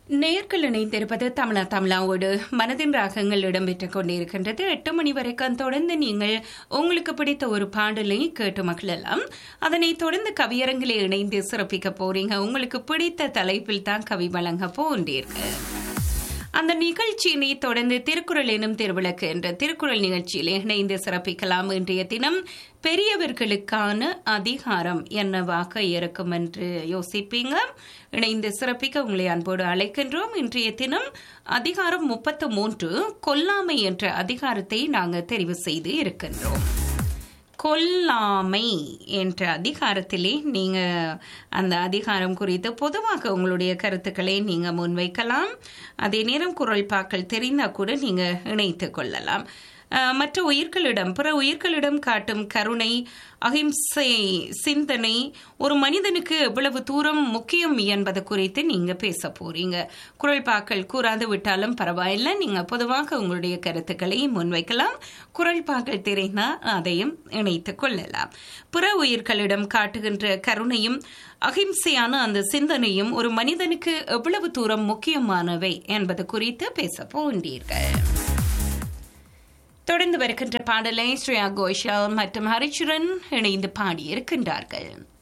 நேர்கள் இணைந்திருப்பது தமிழா தமிழாவோடு மனதின் ராகங்கள் இடம்பெற்றுக் கொண்டிருக்கின்றது எட்டு மணி வரைக்கும் தொடர்ந்து நீங்கள் உங்களுக்கு பிடித்த ஒரு பாடலை கேட்டு மகிழலாம் அதனைத் தொடர்ந்து கவியரங்கிலே இணைந்து சிறப்பிக்க போறீங்க உங்களுக்கு பிடித்த தலைப்பில் தான் கவி வழங்க போன்றீர்கள் அந்த நிகழ்ச்சியினை தொடர்ந்து திருக்குறள் எனும் திருவிளக்கு என்ற திருக்குறள் நிகழ்ச்சியில் இணைந்து சிறப்பிக்கலாம் இன்றைய தினம் பெரியவர்களுக்கான அதிகாரம் என்னவாக இருக்கும் என்று யோசிப்பீங்க இணைந்து சிறப்பிக்க உங்களை அன்போடு அழைக்கின்றோம் இன்றைய தினம் அதிகாரம் முப்பத்து மூன்று கொல்லாமை என்ற அதிகாரத்தை நாங்கள் தெரிவு செய்து இருக்கின்றோம் கொல்லாமை என்ற அதிகாரத்திலே நீங்க அந்த அதிகாரம் குறித்து பொதுவாக உங்களுடைய கருத்துக்களை நீங்க முன்வைக்கலாம் அதே நேரம் குரல் பாக்கள் தெரிந்தா கூட நீங்க இணைத்துக் கொள்ளலாம் அஹ், மற்ற உயிர்களிடம் பிற உயிர்களிடம் காட்டும் கருணை அகிம்சை சிந்தனை ஒரு மனிதனுக்கு எவ்வளவு தூரம் முக்கியம் என்பது குறித்து நீங்க பேச போறீங்க குரல் பாக்கள் கூறாது விட்டாலும் பரவாயில்லை நீங்க பொதுவாக உங்களுடைய கருத்துக்களை முன்வைக்கலாம் குரல் பாக்கள் தெரிந்தா அதையும் இணைத்துக் கொள்ளலாம் பிற உயிர்களிடம் காட்டுகின்ற கருணையும் அகிம்சையான அந்த சிந்தனையும் ஒரு மனிதனுக்கு எவ்வளவு தூரம் முக்கியமானவை என்பது குறித்து பேச போன்றீர்கள் தொடர்ந்து வருகின்ற பாடலை ஸ்ரேயா கோஷால் மற்றும் ஹரிச்சுரன் இணைந்து பாடியிருக்கின்றார்கள்